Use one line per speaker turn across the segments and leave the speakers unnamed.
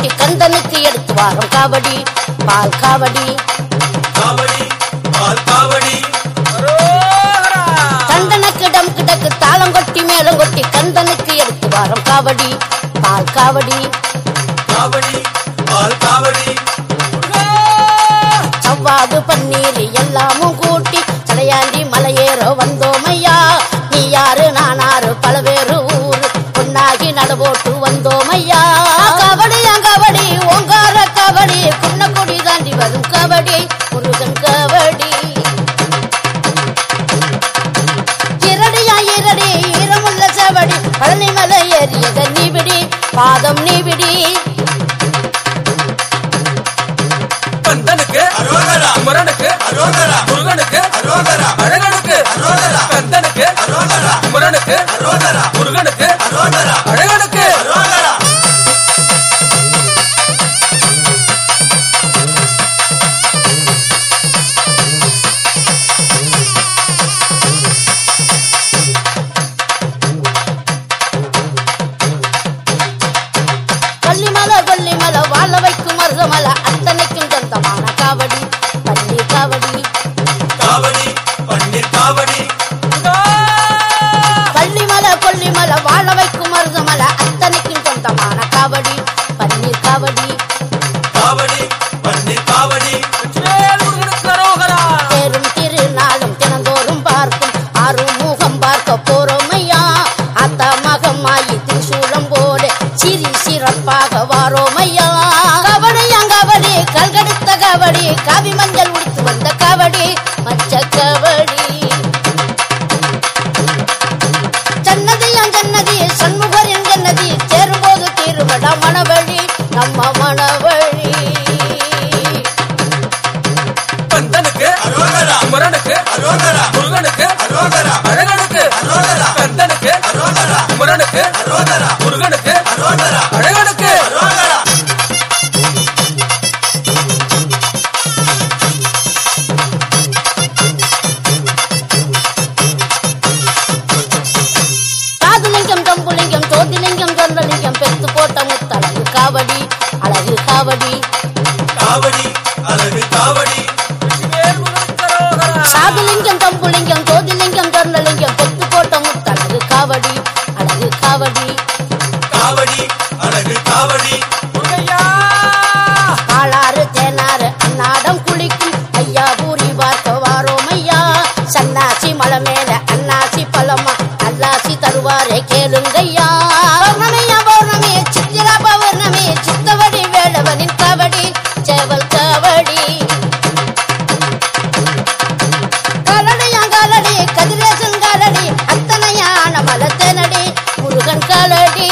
கொட்டி கந்தனுக்கு எடுத்து வாரம் காவடி பால் காவடி
காவடி பால் காவடி
கந்தனுக்கு டம் கிடக்கு தாளம் கொட்டி மேலும் கொட்டி கந்தனுக்கு எடுத்து வாரம் காவடி பால் காவடி
காவடி பால் காவடி
சவ்வாது பன்னீர் எல்லாமும் கூட்டி சடையாண்டி மலையேற வந்தோமையா நீ யாரு நானாரு பல பேரு ஊரு பொன்னாகி நடபோட்டு வந்தோமையா கபடி கபடி ஓங்கார கபடி குன்னக்குடி தாண்டி வரும் கபடி முருகன் கபடி இரடியா இரடி ஈரமுள்ள செவடி பழனி மலை ஏறியத நீவிடி பாதம் நீவிடி
கந்தனுக்கு
அரோகரா
குமரனுக்கு
அரோகரா
முருகனுக்கு
அரோகரா
அழகனுக்கு
அரோகரா
கந்தனுக்கு
அரோகரா
குமரனுக்கு
அரோகரா
முருகனுக்கு
அரோகரா
அழகனுக்கு
அரோகரா
கொல்லிமலை கொல்லிமலை வாழ வைக்கும் மருதமலை அத்தனைக்கும் சொந்தமான காவடி பள்ளி காவடி
காவடி பன்னீர் காவடி
கொல்லிமலை கொல்லிமலை வாழ வைக்கும் மருதமலை அத்தனைக்கும் சொந்தமான காவடி பன்னீர் காவடி
காவடி பன்னீர் காவடி
வேல் முருகனுக்கு அரோகரா
தேரும் திருநாளும் தினந்தோறும் பார்க்கும் ஆறும் முகம் பார்க்க போறோம் ஐயா அத்த மகமாயி திரிசூலம் போல சிரி சிறப்பாக வாரோம் ஐயா கபடியா கபடி கல்கடுத்த கபடி காவி மஞ்சள் உடுத்து வந்த கபடி மச்ச கபடி ஜன்னதியா ஜன்னதி சண்முகரின் ஜன்னதி சேரும்போது தீருவடா மணவழி நம்ம மணவழி
கந்தனுக்கு
அரோகரா
குமரனுக்கு
அரோகரா
முருகனுக்கு
அரோகரா
அழகனுக்கு
அரோகரா
கந்தனுக்கு
அரோகரா
குமரனுக்கு
அரோகரா
முருகனுக்கு
அரோகரா
அழகனுக்கு
அரோகரா
காதுலிங்கம் தம்புலிங்கம் ஜோதிலிங்கம் சொந்தலிங்கம் பெத்து போட்ட முத்தழகு காவடி அழகு காவடி
காவடி அழகு காவடி
வேல் முருகனுக்கு அரோகரா
சாதுலிங்கம் தம்புலிங்கம் ஜோதிலிங்கம் சொந்தலிங்கம் பெத்து போட்ட முத்தழகு காவடி அழகு காவடி
காவடி அழகு காவடி
முருகையா
ஆளாறு தேனாறு அன்னாடம் குளிக்கும் ஐயா பூரி பார்க்க வாரோம் ஐயா சன்னாசி மலை மேல அன்னாசி பழமா நல்லாசி தருவாரே கேளுங்கய்யா பௌர்ணமியா பௌர்ணமி சித்திரா பௌர்ணமி சித்தவடி வேளவனின் கபடி சேவல் கபடி காலடியா காலடி கதிரேசன் காலடி அத்தனையான மலத்தனடி முருகன் காலடி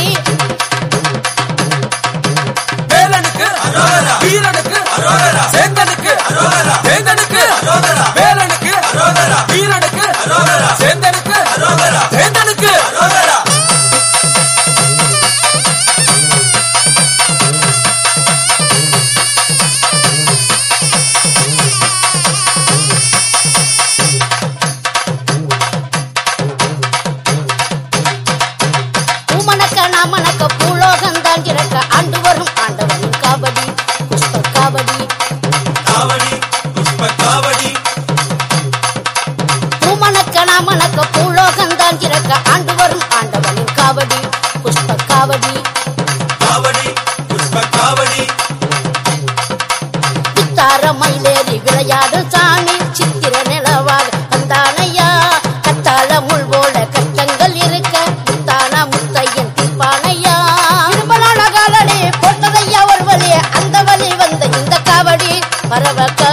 வேலனுக்கு
அரோகரா
வீரனுக்கு
அரோகரா
சேந்தனுக்கு
அரோகரா
வேந்தனுக்கு
அரோகரா
வேலனுக்கு
அரோகரா
வீரனுக்கு
அரோகரா
சேந்தனுக்கு
அரோகரா
வேந்தனுக்கு
அரோகரா
பூமணக்க நாமணக்க பூலோகம் தான் கிடக்க ஆண்டு வரும் ஆண்டவனின் காவடி புஷ்ப காவடி
காவடி புஷ்ப காவடி
பூமணக்க நாமணக்க பூலோகம் தான் கிடக்க ஆண்டு வரும் ஆண்டவனின் காவடி புஷ்ப காவடி
காவடி புஷ்ப காவடி
பித்தார மயிலேறி விளையாடு சாமி சித்திர நிலவாக வந்தானையா கத்தாழ முள் போல கஷ்டங்கள் இருக்க முத்தான முத்தையன் தீர்ப்பானையா இரும்பலான காலடி போட்டதையா ஒரு வழி அந்த வழி வந்த இந்த காவடி பரவ